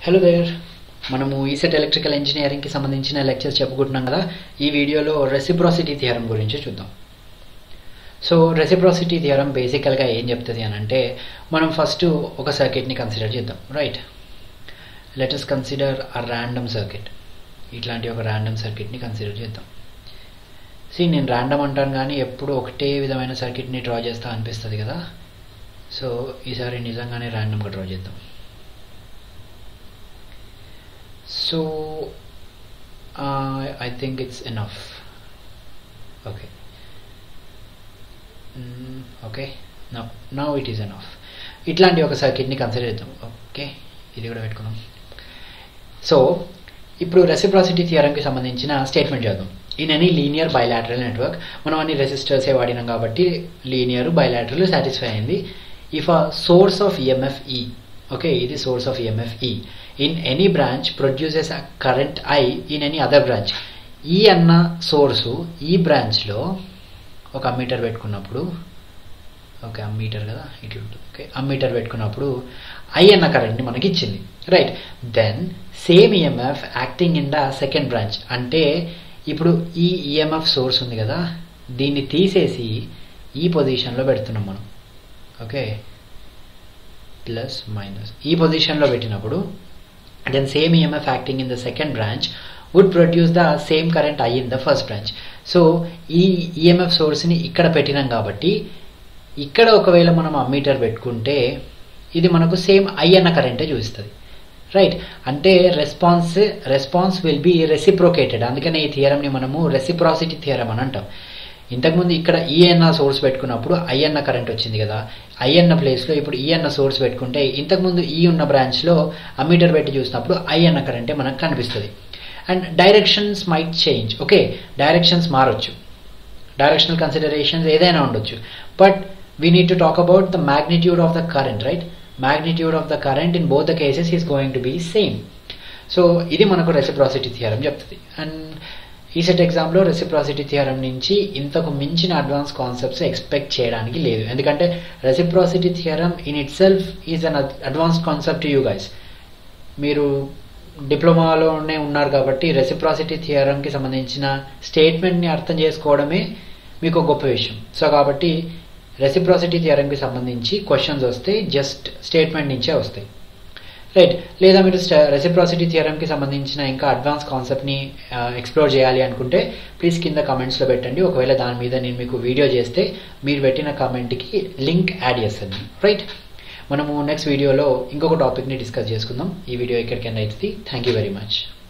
hello there మనము ECET electrical ఇంజనీరింగ్కి సంబంధించిన లెక్చర్స్ చెప్పుకుంటున్నాం కదా ఈ వీడియోలో రెసిప్రాసిటీ థియరం గురించి చూద్దాం సో రెసిప్రాసిటీ థియరం బేసికల్గా ఏం చెప్తుంది అని అంటే మనం ఫస్ట్ ఒక సర్క్యూట్ని కన్సిడర్ చేద్దాం right let's consider a random circuit ఇట్లాంటి ఒక ర్యాండమ్ సర్క్యూట్ని కన్సిడర్ చేద్దాం సి నేను ర్యాండమ్ అంటాను కానీ ఎప్పుడు ఒకటే విధమైన సర్క్యూట్ని డ్రా చేస్తా అనిపిస్తుంది కదా సో ఈసారి నిజంగానే ర్యాండమ్గా డ్రా చేద్దాం so I think it's enough okay okay now now it is enough ఇట్లాంటి ఒక సర్క్యూట్ని కన్సిడర్ చేద్దాం ఓకే ఇది కూడా పెట్టుకుందాం సో ఇప్పుడు రెసిప్రాసిటీ థియరంకి సంబంధించిన స్టేట్మెంట్ చేద్దాం in any linear bilateral network మనం అన్ని రెసిస్టర్సే వాడినాం కాబట్టి లీనియర్ బైలాటరల్ సాటిస్ఫై అయింది if a source of EMF E okay ఇది source of EMF E in any branch produces a current I in any other branch E అన్న source ఈ బ్రాంచ్లో ఒక అమ్మీటర్ పెట్టుకున్నప్పుడు ఓకే అమ్మీటర్ కదా ఇట్లా ఉంటుంది ఓకే అమ్మీటర్ పెట్టుకున్నప్పుడు ఐ అన్న కరెంట్ని మనకి ఇచ్చింది right then same EMF acting in the second branch అంటే ఇప్పుడు ఈ ఈఎంఎఫ్ సోర్స్ ఉంది కదా దీన్ని తీసేసి ఈ పొజిషన్లో పెడుతున్నాం మనం ఓకే ప్లస్ మైనస్ ఈ పొజిషన్లో పెట్టినప్పుడు then same EMF acting in the second branch would produce the same current I in the first branch so ఈ ఈఎంఎఫ్ సోర్స్ని ఇక్కడ పెట్టినాం కాబట్టి ఇక్కడ ఒకవేళ మనం అమ్మీటర్ పెట్టుకుంటే ఇది మనకు సేమ్ ఐ అన్న కరెంటే చూపిస్తుంది రైట్ అంటే response response will be reciprocated అందుకనే ఈ థియరంని మనము రెసిప్రాసిటీ థియరం అని అంటాం ఇంతకుముందు ఇక్కడ ఈ అన్న సోర్స్ పెట్టుకున్నప్పుడు ఐ అన్న కరెంట్ వచ్చింది కదా ఐ అన్న ప్లేస్లో ఇప్పుడు ఈ అన్న సోర్స్ పెట్టుకుంటే ఇంతకుముందు ఈ ఉన్న బ్రాంచ్లో అమ్మీటర్ పెట్టి చూసినప్పుడు ఐ అన్న కరెంటే మనకు కనిపిస్తుంది and directions might change okay directions మారొచ్చు డైరెక్షనల్ కన్సిడరేషన్స్ ఏదైనా ఉండొచ్చు but we need to talk about the magnitude of the current right magnitude of the current in both the cases is going to be same so ఇది మనకు reciprocity theorem చెప్తుంది and ECET ఎగ్జామ్లో reciprocity theorem నుంచి ఇంతకు మించిన advance concepts expect చేయడానికి లేదు ఎందుకంటే reciprocity theorem in itself is an advanced concept you guys మీరు డిప్లొమాలోనే ఉన్నారు కాబట్టి రెసిప్రాసిటీ థియరంకి సంబంధించిన స్టేట్మెంట్ని అర్థం చేసుకోవడమే మీకు గొప్ప విషయం సో కాబట్టి రెసిప్రాసిటీ థియరంకి సంబంధించి క్వశ్చన్స్ వస్తే జస్ట్ స్టేట్మెంట్ నుంచే వస్తాయి రైట్ లేదా మీరు రెసిప్రాసిటీ థియరంకి సంబంధించిన ఇంకా అడ్వాన్స్ కాన్సెప్ట్ని ఎక్స్ప్లోర్ చేయాలి అనుకుంటే ప్లీజ్ కింద కమెంట్స్లో పెట్టండి ఒకవేళ దాని మీద నేను మీకు వీడియో చేస్తే మీరు పెట్టిన కామెంట్కి లింక్ యాడ్ చేస్తాను రైట్ మనము నెక్స్ట్ వీడియోలో ఇంకొక టాపిక్ని డిస్కస్ చేసుకుందాం ఈ వీడియో ఎక్కడికైనా అవుతుంది థ్యాంక్ యూ వెరీ మచ్